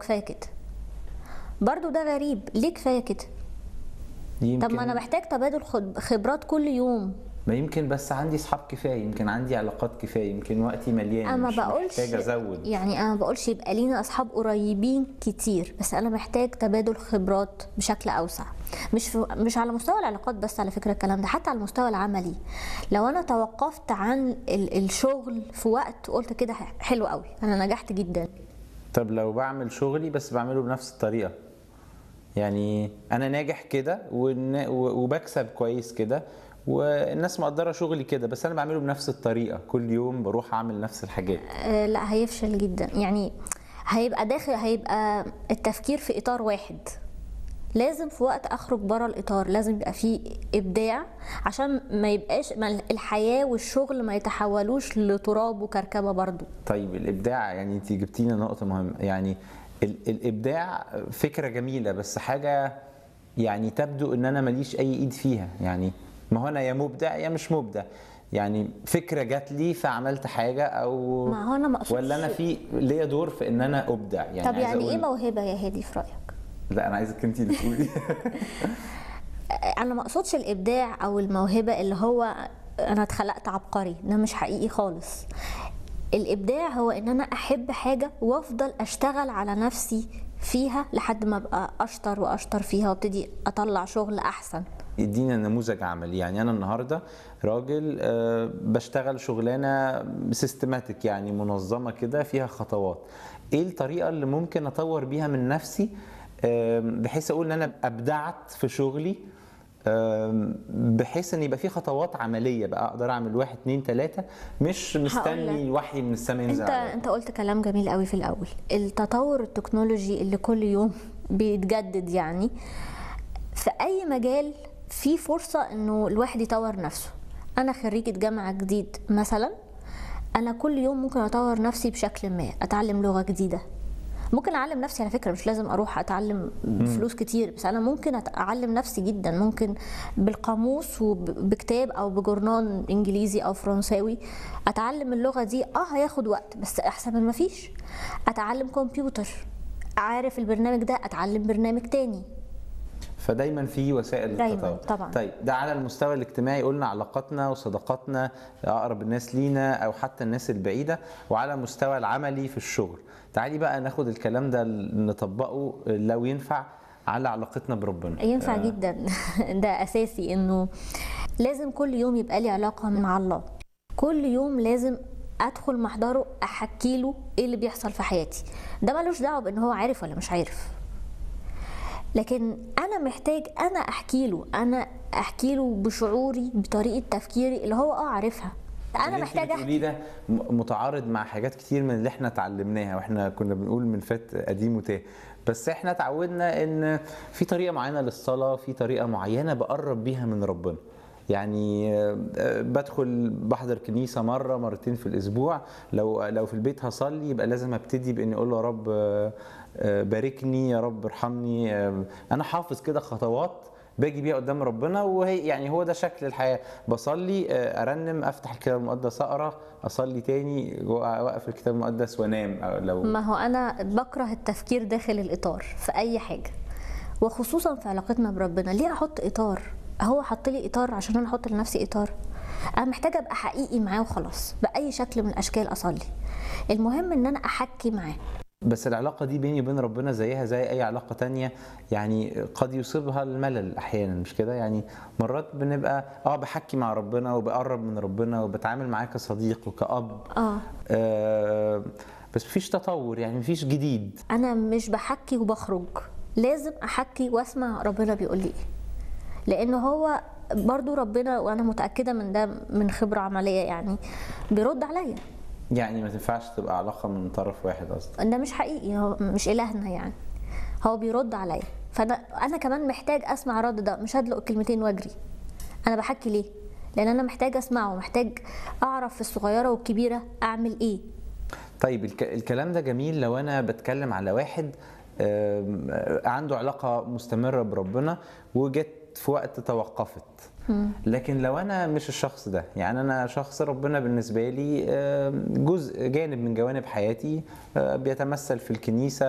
كفايه كده برضو ده غريب ليه كفايه كده يمكن طب ما انا محتاج تبادل خب- خبرات كل يوم ما يمكن بس عندي اصحاب كفايه يمكن عندي علاقات كفايه يمكن وقتي مليان انا ما مش بقولش محتاج ازود يعني انا ما بقولش يبقى لينا اصحاب قريبين كتير بس انا محتاج تبادل خبرات بشكل اوسع مش في مش على مستوى العلاقات بس على فكره الكلام ده حتى على المستوى العملي لو انا توقفت عن ال- الشغل في وقت قلت كده حلو قوي انا نجحت جدا طب لو بعمل شغلي بس بعمله بنفس الطريقه يعني انا ناجح كده والن- و- وبكسب كويس كده والناس مقدره شغلي كده بس انا بعمله بنفس الطريقه كل يوم بروح اعمل نفس الحاجات آه، لا هيفشل جدا يعني هيبقى داخل هيبقى التفكير في اطار واحد لازم في وقت اخرج بره الاطار لازم يبقى فيه ابداع عشان ما يبقاش ما الحياه والشغل ما يتحولوش لتراب وكركبه برضو طيب الابداع يعني انت جبتينا نقطه مهمه يعني ال- الابداع فكره جميله بس حاجه يعني تبدو ان انا ماليش اي ايد فيها يعني ما هو انا يا مبدع يا مش مبدع يعني فكره جات لي فعملت حاجه او ما هو أنا ما أقصدش- ولا انا في ليا دور في ان انا ابدع يعني طب عايز يعني ايه أقول- موهبه يا هادي في رايك لا انا عايزك انت اللي تقولي انا ما اقصدش الابداع او الموهبه اللي هو انا اتخلقت عبقري ده مش حقيقي خالص الابداع هو ان انا احب حاجه وافضل اشتغل على نفسي فيها لحد ما ابقى اشطر واشطر فيها وابتدي اطلع شغل احسن يدينا نموذج عملي يعني انا النهارده راجل آه، بشتغل شغلانه سيستماتيك يعني منظمه كده فيها خطوات ايه الطريقه اللي ممكن اطور بيها من نفسي آم، بحيث اقول ان انا ابدعت في شغلي آم، بحيث ان يبقى في خطوات عمليه بقى اقدر اعمل واحد اتنين تلاته مش مستني الوحي من السماء ينزل انت عليا. انت قلت كلام جميل قوي في الاول التطور التكنولوجي اللي كل يوم بيتجدد يعني في اي مجال في فرصه انه الواحد يطور نفسه انا خريجه جامعه جديد مثلا انا كل يوم ممكن اطور نفسي بشكل ما اتعلم لغه جديده ممكن اعلم نفسي على فكره مش لازم اروح اتعلم فلوس كتير بس انا ممكن أت- اعلم نفسي جدا ممكن بالقاموس وبكتاب او بجورنال انجليزي او فرنساوي اتعلم اللغه دي اه هياخد وقت بس احسن من ما فيش اتعلم كمبيوتر عارف البرنامج ده اتعلم برنامج تاني فدايما في وسائل دايماً، للتطور طبعاً. طيب ده على المستوى الاجتماعي قلنا علاقاتنا وصداقاتنا اقرب الناس لينا او حتى الناس البعيده وعلى المستوى العملي في الشغل تعالي بقى ناخد الكلام ده نطبقه لو ينفع على علاقتنا بربنا ينفع جدا ده اساسي انه لازم كل يوم يبقى لي علاقه مع الله كل يوم لازم ادخل محضره احكي له ايه اللي بيحصل في حياتي ده ملوش دعوه بان هو عارف ولا مش عارف لكن انا محتاج انا احكي له انا احكي له بشعوري بطريقه تفكيري اللي هو اه عارفها انا اللي انت محتاج احكي بتقوليه ده م- متعارض مع حاجات كتير من اللي احنا اتعلمناها واحنا كنا بنقول من فات قديم وتاه بس احنا اتعودنا ان في طريقه معينه للصلاه في طريقه معينه بقرب بيها من ربنا يعني آه، آه، بدخل بحضر كنيسه مره مرتين في الاسبوع لو لو في البيت هصلي يبقى لازم ابتدي باني اقول له يا رب آه، آه، باركني يا رب ارحمني آه، انا حافظ كده خطوات باجي بيها قدام ربنا وهي يعني هو ده شكل الحياه بصلي آه، ارنم افتح الكتاب المقدس اقرا اصلي تاني واقف الكتاب المقدس وانام أو لو ما هو انا بكره التفكير داخل الاطار في اي حاجه وخصوصا في علاقتنا بربنا ليه احط اطار هو حط لي اطار عشان انا احط لنفسي اطار انا محتاجه ابقى حقيقي معاه وخلاص باي شكل من الاشكال اصلي المهم ان انا احكي معاه بس العلاقه دي بيني وبين ربنا زيها زي اي علاقه تانية يعني قد يصيبها الملل احيانا مش كده يعني مرات بنبقى اه بحكي مع ربنا وبقرب من ربنا وبتعامل معاه كصديق وكأب اه آه بس مفيش تطور يعني مفيش جديد انا مش بحكي وبخرج لازم احكي واسمع ربنا بيقول لي ايه لان هو برضو ربنا وانا متاكده من ده من خبره عمليه يعني بيرد عليا يعني ما تنفعش تبقى علاقه من طرف واحد اصلا ده مش حقيقي هو مش الهنا يعني هو بيرد عليا فانا انا كمان محتاج اسمع الرد ده مش هدلق كلمتين واجري انا بحكي ليه لان انا محتاج اسمعه محتاج اعرف في الصغيره والكبيره اعمل ايه طيب الك- الكلام ده جميل لو انا بتكلم على واحد آم، آه، عنده علاقه مستمره بربنا وجت في وقت توقفت لكن لو انا مش الشخص ده يعني انا شخص ربنا بالنسبه لي آم، جزء جانب من جوانب حياتي آه، بيتمثل في الكنيسه